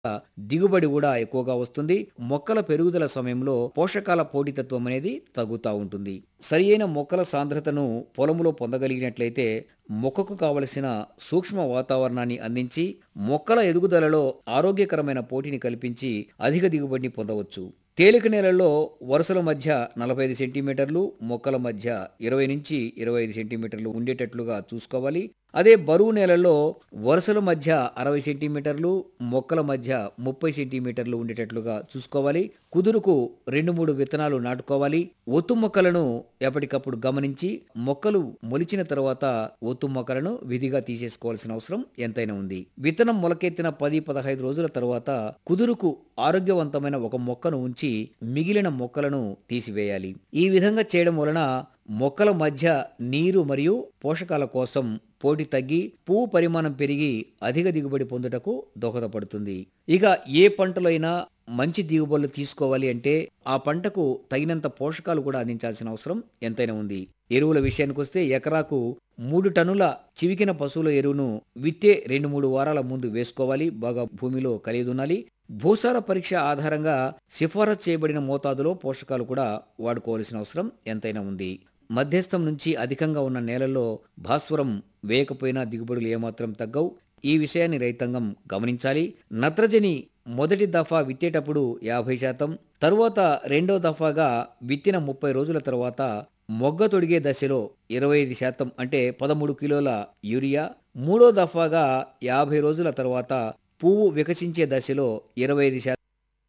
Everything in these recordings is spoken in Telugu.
దిగుబడి కూడా ఎక్కువగా వస్తుంది మొక్కల పెరుగుదల సమయంలో పోషకాల పోటీతత్వం అనేది తగ్గుతూ ఉంటుంది సరి అయిన మొక్కల సాంద్రతను పొలంలో పొందగలిగినట్లయితే మొక్కకు కావలసిన సూక్ష్మ వాతావరణాన్ని అందించి మొక్కల ఎదుగుదలలో ఆరోగ్యకరమైన పోటీని కల్పించి అధిక దిగుబడిని పొందవచ్చు తేలిక నేలల్లో వరుసల మధ్య నలభై ఐదు సెంటీమీటర్లు మొక్కల మధ్య ఇరవై నుంచి ఇరవై ఐదు సెంటీమీటర్లు ఉండేటట్లుగా చూసుకోవాలి అదే బరువు నేలల్లో వరుసల మధ్య అరవై సెంటీమీటర్లు మొక్కల మధ్య ముప్పై సెంటీమీటర్లు ఉండేటట్లుగా చూసుకోవాలి కుదురుకు రెండు మూడు విత్తనాలు నాటుకోవాలి ఒత్తు మొక్కలను ఎప్పటికప్పుడు గమనించి మొక్కలు మొలిచిన తర్వాత ఒత్తు మొక్కలను విధిగా తీసేసుకోవాల్సిన అవసరం ఎంతైనా ఉంది విత్తనం మొలకెత్తిన పది పదహైదు రోజుల తర్వాత కుదురుకు ఆరోగ్యవంతమైన ఒక మొక్కను ఉంచి మిగిలిన మొక్కలను తీసివేయాలి ఈ విధంగా చేయడం వలన మొక్కల మధ్య నీరు మరియు పోషకాల కోసం పోటీ తగ్గి పువ్వు పరిమాణం పెరిగి అధిక దిగుబడి పొందుటకు దోహదపడుతుంది ఇక ఏ పంటలో అయినా మంచి దిగుబడులు తీసుకోవాలి అంటే ఆ పంటకు తగినంత పోషకాలు కూడా అందించాల్సిన అవసరం ఎంతైనా ఉంది ఎరువుల విషయానికి వస్తే ఎకరాకు మూడు టన్నుల చివికిన పశువుల ఎరువును విత్తే రెండు మూడు వారాల ముందు వేసుకోవాలి బాగా భూమిలో కలిదునాలి భూసార పరీక్ష ఆధారంగా సిఫారసు చేయబడిన మోతాదులో పోషకాలు కూడా వాడుకోవాల్సిన అవసరం ఎంతైనా ఉంది మధ్యస్థం నుంచి అధికంగా ఉన్న నేలల్లో భాస్వరం వేయకపోయినా దిగుబడులు ఏమాత్రం తగ్గవు ఈ విషయాన్ని రైతాంగం గమనించాలి నత్రజని మొదటి దఫా విత్తేటప్పుడు యాభై శాతం తరువాత రెండో దఫాగా విత్తిన ముప్పై రోజుల తర్వాత మొగ్గ తొడిగే దశలో ఇరవై ఐదు శాతం అంటే పదమూడు కిలోల యూరియా మూడో దఫాగా యాభై రోజుల తర్వాత పువ్వు వికసించే దశలో ఇరవై ఐదు శాతం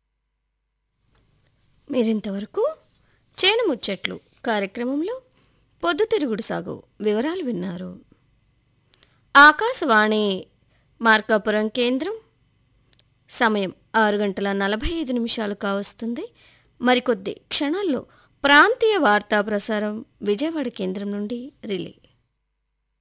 మీరింతవరకు చేను ముచ్చట్లు కార్యక్రమంలో పొద్దుతిరుగుడు సాగు వివరాలు విన్నారు ఆకాశవాణి మార్కాపురం కేంద్రం సమయం ఆరు గంటల నలభై ఐదు నిమిషాలు కావస్తుంది మరికొద్ది క్షణాల్లో ప్రాంతీయ వార్తా ప్రసారం విజయవాడ కేంద్రం నుండి రిలే